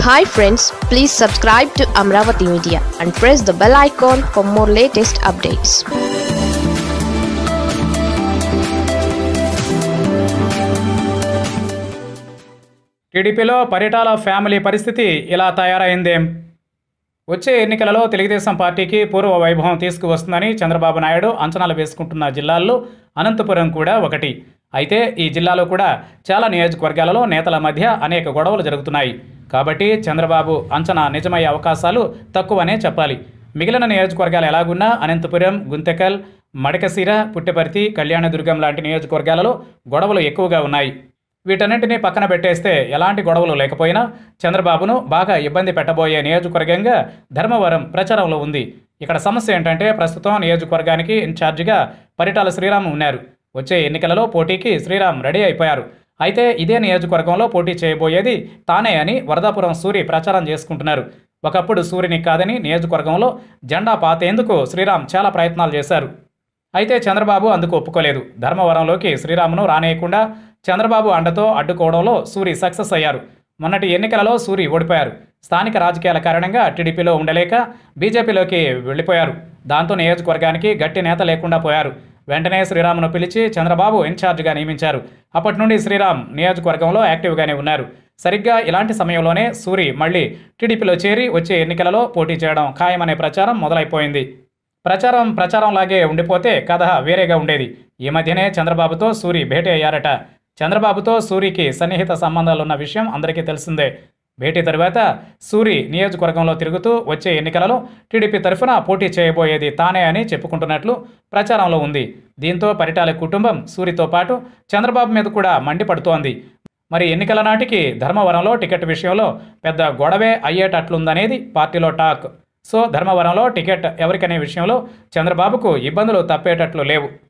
hi friends please subscribe to Amaravati media and press the bell icon for more latest updates టీడీపీలో Paritala family పరిస్థితి ఇలా తయారైందేం వచ్చే ఎన్నికలలో తెలుగుదేశం పార్టీకి పూర్వ వైభవం తీసుకువస్తుందని చంద్రబాబు నాయుడు అంచనాలు వేసుకుంటున్న జిల్లాల్లో అనంతపురం కూడా ఒకటి అయితే ఈ జిల్లాలో కూడా చాలా నియోజకవర్గాలలో నేతల మధ్య అనేక గొడవలు జరుగుతున్నాయి కాబట్టి చంద్రబాబు అంచనా నిజమయ్యే అవకాశాలు తక్కువనే చెప్పాలి మిగిలిన నియోజకవర్గాలు ఎలాగున్నా అనంతపురం గుంతకల్ మడకశిర పుట్టపర్తి కళ్యాణదుర్గం లాంటి నియోజకవర్గాలలో గొడవలు ఎక్కువగా ఉన్నాయి వీటన్నింటినీ పక్కన పెట్టేస్తే ఎలాంటి గొడవలు లేకపోయినా చంద్రబాబును బాగా ఇబ్బంది పెట్టబోయే నియోజకవర్గంగా ధర్మవరం ప్రచారంలో ఉంది ఇక్కడ సమస్య ఏంటంటే ప్రస్తుతం నియోజకవర్గానికి ఇన్ఛార్జిగా పరిటాల శ్రీరామ్ ఉన్నారు వచ్చే ఎన్నికలలో పోటీకి శ్రీరామ్ రెడీ అయిపోయారు అయితే ఇదే నియోజకవర్గంలో పోటీ చేయబోయేది తానే అని వరదాపురం సూరి ప్రచారం చేసుకుంటున్నారు ఒకప్పుడు సూరిని కాదని నియోజకవర్గంలో జెండా పాతేందుకు శ్రీరామ్ చాలా ప్రయత్నాలు చేశారు అయితే చంద్రబాబు అందుకు ఒప్పుకోలేదు ధర్మవరంలోకి శ్రీరామును రానేయకుండా చంద్రబాబు అండతో అడ్డుకోవడంలో సూరి సక్సెస్ అయ్యారు మొన్నటి ఎన్నికలలో సూరి ఓడిపోయారు స్థానిక రాజకీయాల కారణంగా టీడీపీలో ఉండలేక బీజేపీలోకి వెళ్ళిపోయారు దాంతో నియోజకవర్గానికి గట్టి నేత లేకుండా పోయారు వెంటనే శ్రీరామును పిలిచి చంద్రబాబు ఇన్ఛార్జిగా నియమించారు అప్పటి నుండి శ్రీరామ్ నియోజకవర్గంలో యాక్టివ్గానే ఉన్నారు సరిగ్గా ఇలాంటి సమయంలోనే సూరి మళ్ళీ టీడీపీలో చేరి వచ్చే ఎన్నికలలో పోటీ చేయడం ఖాయమనే ప్రచారం మొదలైపోయింది ప్రచారం ప్రచారంలాగే ఉండిపోతే కథ వేరేగా ఉండేది ఈ మధ్యనే చంద్రబాబుతో సూరి భేటీ అయ్యారట చంద్రబాబుతో సూరికి సన్నిహిత సంబంధాలున్న విషయం అందరికీ తెలిసిందే భేటీ తరువాత సూరి నియోజకవర్గంలో తిరుగుతూ వచ్చే ఎన్నికలలో టీడీపీ తరఫున పోటీ చేయబోయేది తానే అని చెప్పుకుంటున్నట్లు ప్రచారంలో ఉంది దీంతో పరిటాల కుటుంబం సూరితో పాటు చంద్రబాబు మీద కూడా మండిపడుతోంది మరి ఎన్నికల నాటికి ధర్మవరంలో టికెట్ విషయంలో పెద్ద గొడవే అయ్యేటట్లుందనేది పార్టీలో టాక్ సో ధర్మవరంలో టికెట్ ఎవరికనే విషయంలో చంద్రబాబుకు ఇబ్బందులు తప్పేటట్లు లేవు